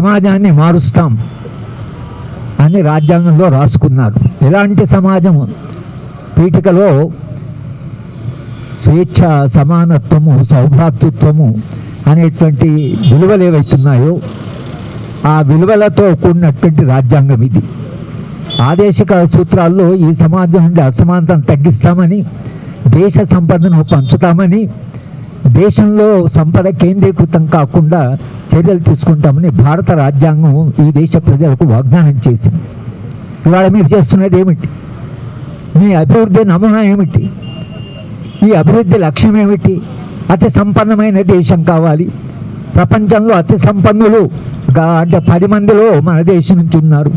సమాజాన్ని మారుస్తాం అని రాజ్యాంగంలో రాసుకున్నారు ఎలాంటి సమాజము పీఠికలో స్వేచ్ఛ సమానత్వము సౌభ్రాతృత్వము అనేటువంటి విలువలు ఏవైతున్నాయో ఆ విలువలతో కూడినటువంటి రాజ్యాంగం ఇది ఆదేశిక సూత్రాల్లో ఈ సమాజం నుండి అసమానతను తగ్గిస్తామని దేశ సంపదను పంచుతామని దేశంలో సంపద కేంద్రీకృతం కాకుండా చర్యలు తీసుకుంటామని భారత రాజ్యాంగం ఈ దేశ ప్రజలకు వాగ్దానం చేసింది ఇవాళ మీరు చేస్తున్నది ఏమిటి మీ అభివృద్ధి నమూనా ఏమిటి ఈ అభివృద్ధి లక్ష్యం ఏమిటి అతి సంపన్నమైన దేశం కావాలి ప్రపంచంలో అతి సంపన్నులు గా- అంటే పది మందిలో మన దేశం నుంచి ఉన్నారు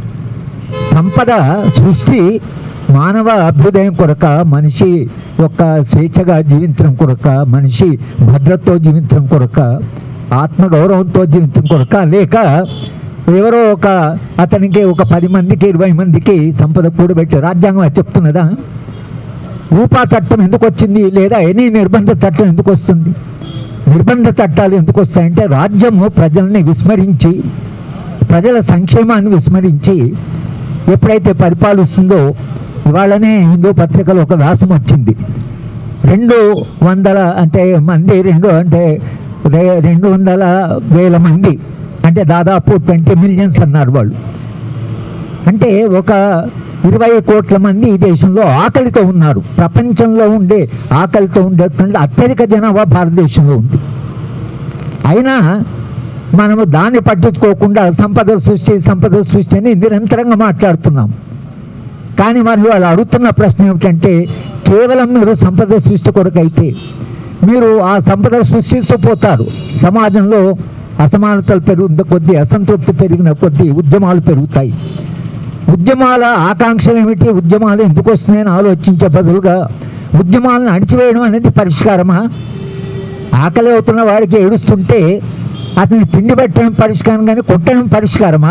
సంపద సృష్టి మానవ అభ్యుదయం కొరక మనిషి యొక్క స్వేచ్ఛగా జీవించడం కొరక మనిషి భద్రతతో జీవించడం కొరక ఆత్మగౌరవంతో జీవించడం కొరక లేక ఎవరో ఒక అతనికి ఒక పది మందికి ఇరవై మందికి సంపద కూడబెట్టి రాజ్యాంగం అది చెప్తున్నదా రూపా చట్టం ఎందుకు వచ్చింది లేదా ఎనీ నిర్బంధ చట్టం ఎందుకు వస్తుంది నిర్బంధ చట్టాలు ఎందుకు వస్తాయంటే రాజ్యము ప్రజల్ని విస్మరించి ప్రజల సంక్షేమాన్ని విస్మరించి ఎప్పుడైతే పరిపాలిస్తుందో ఇవాళనే హిందూ పత్రికలో ఒక వ్యాసం వచ్చింది రెండు వందల అంటే మంది రెండు అంటే రె- రెండు వందల వేల మంది అంటే దాదాపు ట్వంటీ మిలియన్స్ అన్నారు వాళ్ళు అంటే ఒక ఇరవై కోట్ల మంది ఈ దేశంలో ఆకలితో ఉన్నారు ప్రపంచంలో ఉండే ఆకలితో ఉండేటువంటి అత్యధిక జనాభా భారతదేశంలో ఉంది అయినా మనము దాన్ని పట్టించుకోకుండా సంపద సృష్టి సంపద సృష్టి అని నిరంతరంగా మాట్లాడుతున్నాం కానీ మరి వాళ్ళు అడుగుతున్న ప్రశ్న ఏమిటంటే కేవలం మీరు సంపద సృష్టి కొరకైతే మీరు ఆ సంపద సృష్టిస్తూ పోతారు సమాజంలో అసమానతలు పెరుగుతున్న కొద్దీ అసంతృప్తి పెరిగిన కొద్దీ ఉద్యమాలు పెరుగుతాయి ఉద్యమాల ఆకాంక్షలు ఏమిటి ఉద్యమాలు ఎందుకు వస్తున్నాయని ఆలోచించే బదులుగా ఉద్యమాలను అణిచివేయడం అనేది పరిష్కారమా ఆకలి అవుతున్న వాడికి ఏడుస్తుంటే అతని పిండి పెట్టడం పరిష్కారం కానీ కొట్టడం పరిష్కారమా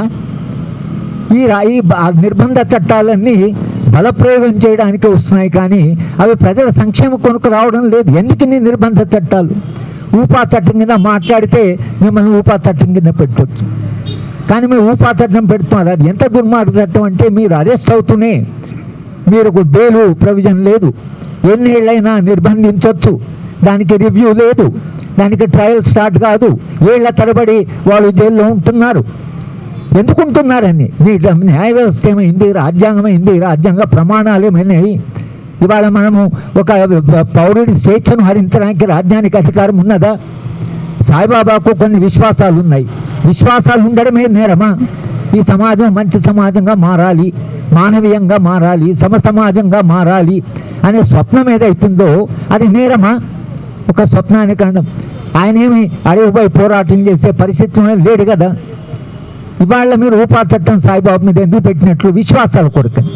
ఈ రా ఈ బ- నిర్బంధ చట్టాలన్నీ బలప్రయోగం చేయడానికి వస్తున్నాయి కానీ అవి ప్రజల సంక్షేమ కొనుక రావడం లేదు ఎందుకు ఇన్ని నిర్బంధ చట్టాలు ఊపా చట్టం కింద మాట్లాడితే మిమ్మల్ని ఊపా చట్టం కింద పెట్టవచ్చు కానీ మీరు ఊపా చట్టం పెడుతున్నారు అది ఎంత దుర్మార్గ చట్టం అంటే మీరు అరెస్ట్ అవుతూనే మీరు ఒక బెయిలు ప్రొవిజన్ లేదు ఎన్నేళ్ళైనా నిర్బంధించవచ్చు దానికి రివ్యూ లేదు దానికి ట్రయల్ స్టార్ట్ కాదు ఏళ్ల తరబడి వాళ్ళు జైల్లో ఉంటున్నారు ఎందుకు ఉంటున్నారని మీ న్యాయ వ్యవస్థ ఏమైంది రాజ్యాంగం అయింది రాజ్యాంగ ప్రమాణాలు ఏమైనాయి ఇవాళ మనము ఒక పౌరుడి స్వేచ్ఛను హరించడానికి రాజ్యానికి అధికారం ఉన్నదా సాయిబాబాకు కొన్ని విశ్వాసాలు ఉన్నాయి విశ్వాసాలు ఉండడమే నేరమా ఈ సమాజం మంచి సమాజంగా మారాలి మానవీయంగా మారాలి సమ సమాజంగా మారాలి అనే స్వప్నం ఏదైతుందో అది నేరమా ఒక స్వప్నానికి కారణం ఆయన ఏమి అడవిపై పోరాటం చేసే పరిస్థితిలో లేడు కదా ఇవాళ మీరు రూపా చట్టం సాయిబాబు మీద ఎందుకు పెట్టినట్లు విశ్వాసాల కొరకని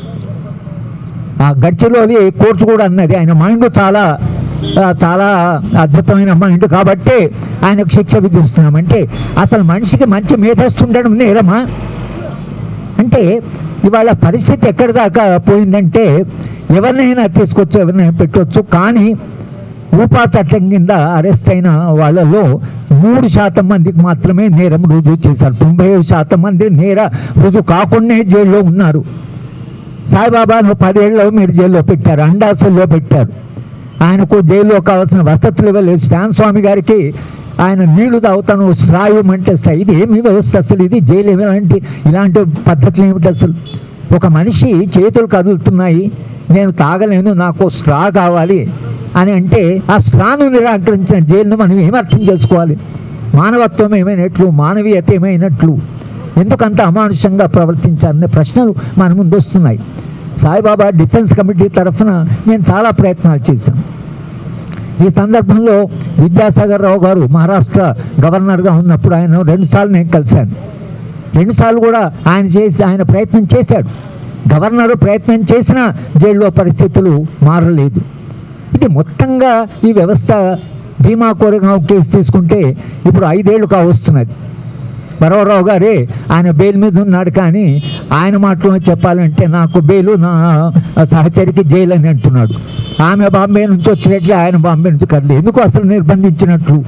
ఆ గడ్చిలోని కోర్టు కూడా అన్నది ఆయన మైండ్ చాలా ఆ, చాలా అద్భుతమైన మైండ్ కాబట్టి ఆయనకు శిక్ష విధిస్తున్నామంటే అసలు మనిషికి మంచి మేధస్సు ఉండడం నేరమా అంటే ఇవాళ పరిస్థితి ఎక్కడి దాకా పోయిందంటే ఎవరినైనా తీసుకొచ్చు ఎవరినైనా పెట్టవచ్చు కానీ రూపా చట్టం కింద అరెస్ట్ అయిన వాళ్ళలో మూడు శాతం మందికి మాత్రమే నేరం రుజువు చేశారు తొంభై ఐదు శాతం మంది నేర రుజువు కాకుండా జైల్లో ఉన్నారు సాయిబాబాను పదేళ్ళలో మీరు జైల్లో పెట్టారు అండాసల్లో పెట్టారు ఆయనకు జైల్లో కావాల్సిన వసతులు ఇవ్వలేదు స్టాన్ స్వామి గారికి ఆయన నీళ్లు తాగుతాను శ్రాయమంటే ఇది ఏమి వ్యవస్థ అసలు ఇది జైలు ఏమిలాంటి ఇలాంటి పద్ధతులు ఏమిటి అసలు ఒక మనిషి చేతులు కదులుతున్నాయి నేను తాగలేను నాకు స్ట్రా కావాలి అని అంటే ఆ స్ట్రాను నిరాకరించిన జైలును మనం ఏం అర్థం చేసుకోవాలి మానవత్వం ఏమైనట్లు మానవీయత ఏమైనట్లు ఎందుకంత అమానుషంగా ప్రవర్తించాలనే ప్రశ్నలు మన ముందు వస్తున్నాయి సాయిబాబా డిఫెన్స్ కమిటీ తరఫున మేము చాలా ప్రయత్నాలు చేశాం ఈ సందర్భంలో విద్యాసాగర్ రావు గారు మహారాష్ట్ర గవర్నర్గా ఉన్నప్పుడు ఆయన రెండుసార్లు నేను కలిశాను రెండుసార్లు కూడా ఆయన చేసి ఆయన ప్రయత్నం చేశాడు గవర్నర్ ప్రయత్నం చేసినా జైల్లో పరిస్థితులు మారలేదు ఇది మొత్తంగా ఈ వ్యవస్థ భీమా కోరగాం కేసు తీసుకుంటే ఇప్పుడు ఐదేళ్లు కావస్తున్నది వరవరావు గారే ఆయన బెయిల్ మీద ఉన్నాడు కానీ ఆయన మాటలో చెప్పాలంటే నాకు బెయిలు నా సహచరికి జైలు అని అంటున్నాడు ఆమె బాంబే నుంచి వచ్చినట్లే ఆయన బాంబే నుంచి కదలేదు ఎందుకు అసలు నిర్బంధించినట్లు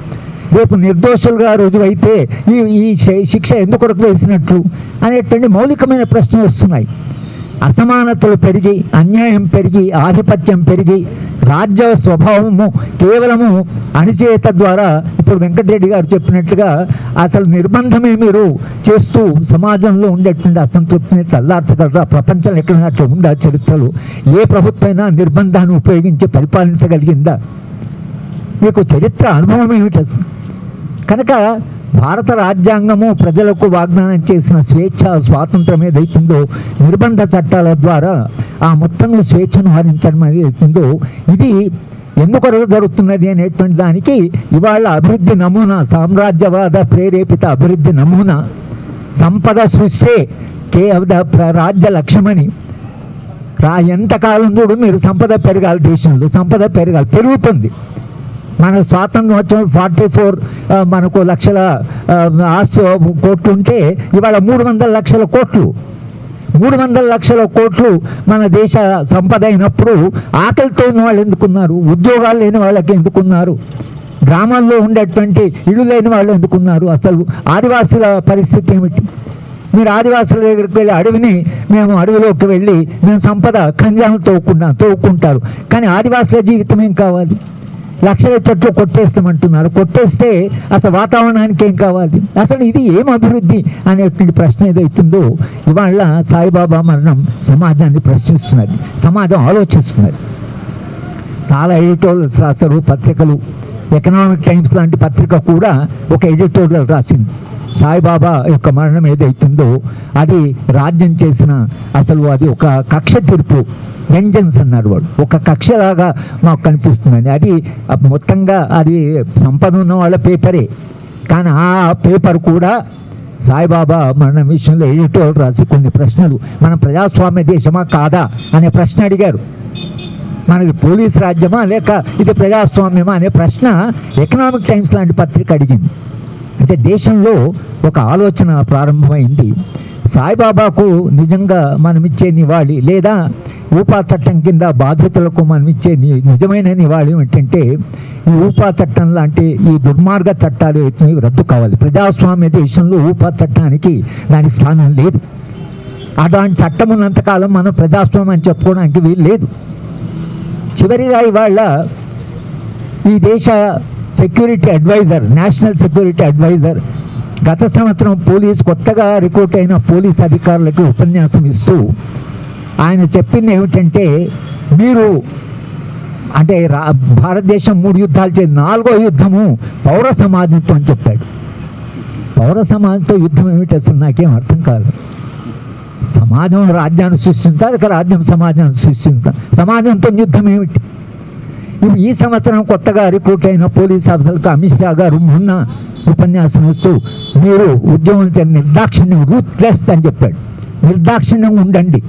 రేపు నిర్దోషులుగా రుజువైతే ఈ ఈ శి- శిక్ష ఎందుకొరకు వేసినట్లు అనేటువంటి మౌలికమైన ప్రశ్నలు వస్తున్నాయి అసమానతలు పెరిగి అన్యాయం పెరిగి ఆధిపత్యం పెరిగి రాజ్య స్వభావము కేవలము అణిచేత ద్వారా ఇప్పుడు వెంకటరెడ్డి గారు చెప్పినట్లుగా అసలు నిర్బంధమే మీరు చేస్తూ సమాజంలో ఉండేటువంటి అసంతృప్తిని చల్లార్చగలరా ప్రపంచంలో ఎక్కడైనా అట్లా ఉందా చరిత్రలో ఏ ప్రభుత్వమైనా నిర్బంధాన్ని ఉపయోగించి పరిపాలించగలిగిందా మీకు చరిత్ర అనుభవం ఏమిటి అసలు కనుక భారత రాజ్యాంగము ప్రజలకు వాగ్దానం చేసిన స్వేచ్ఛ స్వాతంత్రం ఏదైతుందో నిర్బంధ చట్టాల ద్వారా ఆ మొత్తం స్వేచ్ఛను హరించడం ఏదైతుందో ఇది ఎందుకొరకు జరుగుతున్నది అనేటువంటి దానికి ఇవాళ అభివృద్ధి నమూనా సామ్రాజ్యవాద ప్రేరేపిత అభివృద్ధి నమూనా సంపద సృష్టి కేవల ప్ర- రాజ్య లక్ష్యమని రా ఎంతకాలం చూడు మీరు సంపద పెరగాలి దేశంలో సంపద పెరగాలి పెరుగుతుంది మన స్వాతంత్రం వచ్చిన ఫార్టీ ఫోర్ మనకు లక్షల ఆ, ఆస్తి కోట్లు ఉంటే ఇవాళ మూడు వందల లక్షల కోట్లు మూడు వందల లక్షల కోట్లు మన దేశ సంపద అయినప్పుడు ఆకలితో ఉన్న వాళ్ళు ఎందుకున్నారు ఉద్యోగాలు లేని వాళ్ళకి ఎందుకున్నారు గ్రామాల్లో ఉండేటువంటి ఇల్లు లేని వాళ్ళు ఎందుకున్నారు అసలు ఆదివాసుల పరిస్థితి ఏమిటి మీరు ఆదివాసుల దగ్గరికి వెళ్ళి అడవిని మేము అడవిలోకి వెళ్ళి మేము సంపద ఖంజాలు తోకుంటాం తోకుంటారు కానీ ఆదివాసుల జీవితం ఏం కావాలి లక్షల చెట్లు కొట్టేస్తామంటున్నారు కొట్టేస్తే అసలు వాతావరణానికి ఏం కావాలి అసలు ఇది ఏం అభివృద్ధి అనేటువంటి ప్రశ్న ఏదైతుందో ఇవాళ సాయిబాబా మరణం సమాజాన్ని ప్రశ్నిస్తున్నది సమాజం ఆలోచిస్తున్నది చాలా ఎడిటోరియల్స్ రాస్తారు పత్రికలు ఎకనామిక్ టైమ్స్ లాంటి పత్రిక కూడా ఒక ఎడిటోరియల్ రాసింది సాయిబాబా యొక్క మరణం ఏదైతుందో అది రాజ్యం చేసిన అసలు అది ఒక కక్ష తీర్పు వెంజన్స్ అన్నాడు వాడు ఒక కక్షలాగా మాకు కనిపిస్తుందని అది ఆ మొత్తంగా అది సంపద ఉన్న వాళ్ళ పేపరే కానీ ఆ పేపర్ కూడా సాయిబాబా మరణం విషయంలో ఎడిటోరియల్ రాసి కొన్ని ప్రశ్నలు మనం ప్రజాస్వామ్య దేశమా కాదా అనే ప్రశ్న అడిగారు మనది పోలీస్ రాజ్యమా లేక ఇది ప్రజాస్వామ్యమా అనే ప్రశ్న ఎకనామిక్ టైమ్స్ లాంటి పత్రిక అడిగింది అంటే దేశంలో ఒక ఆలోచన ప్రారంభమైంది సాయిబాబాకు నిజంగా మనం ఇచ్చే నివాళి లేదా ఊపా చట్టం కింద బాధ్యతలకు మనం ఇచ్చే ని- నిజమైన నివాళి ఏంటంటే ఈ ఊపా చట్టం లాంటి ఈ దుర్మార్గ చట్టాలు ఏవైతున్నాయో ఇవి రద్దు కావాలి ప్రజాస్వామ్య దేశంలో ఊపా చట్టానికి దానికి స్థానం లేదు అలాంటి చట్టం ఉన్నంతకాలం మనం ప్రజాస్వామ్యం అని చెప్పుకోవడానికి వీలు లేదు చివరిగా ఇవాళ ఈ దేశ security adviser national security adviser గత సంవత్సరం పోలీస్ కొత్తగా రిక్రూట్ అయిన పోలీస్ అధికారులకు ఉపన్యాసం ఇస్తూ ఆయన చెప్పింది ఏమిటంటే మీరు అంటే రా భారతదేశం మూడు యుద్ధాలు చేసి నాలుగో యుద్ధము పౌర సమాజంతో అని చెప్పాడు పౌర సమాజంతో యుద్ధం ఏమిటి అసలు నాకేం అర్థం కాదు సమాజం రాజ్యాన్ని సృష్టించా ఇక రాజ్యం సమాజాన్ని సృష్టించా సమాజంతో యుద్ధం ఏమిటి ఇప్పుడు ఈ సంవత్సరం కొత్తగా రిక్రూట్ అయిన పోలీస్ ఆఫీసర్లకు అమిత్ షా గారు మొన్న ఉపన్యాసం ఇస్తూ మీరు ఉద్యోగం చే- నిర్దాక్షిణ్యం రూత్లెస్ అని చెప్పాడు నిర్దాక్షిణ్యం ఉండండి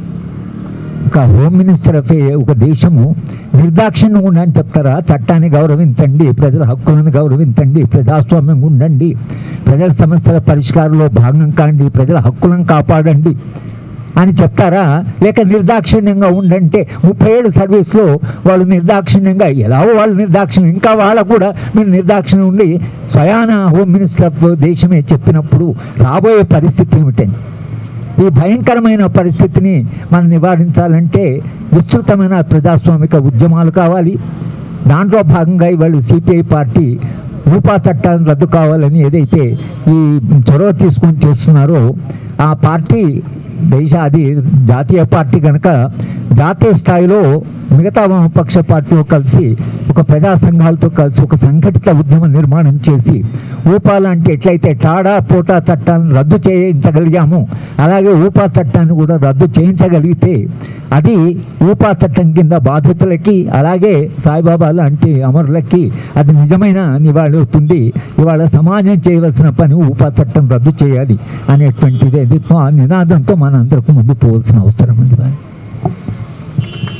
ఒక హోమ్ మినిస్టర్ ఆఫ్ ఏ- ఒక దేశము నిర్దాక్షిణ్యం ఉండని చెప్తారా చట్టాన్ని గౌరవించండి ప్రజల హక్కులను గౌరవించండి ప్రజాస్వామ్యంగా ఉండండి ప్రజల సమస్యల పరిష్కారంలో భాగం కాండి ప్రజల హక్కులను కాపాడండి అని చెప్తారా లేక నిర్దాక్షిణ్యంగా ఉండంటే ముప్పై ఏడు సర్వీస్లో వాళ్ళు నిర్దాక్షిణ్యంగా ఎలాగో వాళ్ళు నిర్దాక్షిణ్యం ఇంకా వాళ్ళకు కూడా మీరు నిర్దాక్షిణ్యం ఉండి స్వయాన హోమ్ మినిస్టర్ ఆఫ్ దేశమే చెప్పినప్పుడు రాబోయే పరిస్థితి ఏమిటని ఈ భయంకరమైన పరిస్థితిని మనం నివారించాలంటే విస్తృతమైన ప్రజాస్వామిక ఉద్యమాలు కావాలి దాంట్లో భాగంగా ఇవాళ సిపిఐ పార్టీ రూపా చట్టాన్ని రద్దు కావాలని ఏదైతే ఈ చొరవ తీసుకొని చేస్తున్నారో ఆ పార్టీ దేశ అది జాతీయ పార్టీ కనుక జాతీయ స్థాయిలో మిగతా వామపక్ష పార్టీతో కలిసి ఒక ప్రజా సంఘాలతో కలిసి ఒక సంఘటిత ఉద్యమ నిర్మాణం చేసి ఊపా లాంటి ఎట్లయితే టాడా పోటా చట్టాన్ని రద్దు చేయించగలిగాము అలాగే ఊపా చట్టాన్ని కూడా రద్దు చేయించగలిగితే అది ఊపా చట్టం కింద బాధితులకి అలాగే సాయిబాబా లాంటి అమరులకి అది నిజమైన నివాళి అవుతుంది ఇవాళ సమాజం చేయవలసిన పని ఊపా చట్టం రద్దు చేయాలి అనేటువంటిది ఆ నినాదంతో మనందరికి ముందు పోవాల్సిన అవసరం ఉంది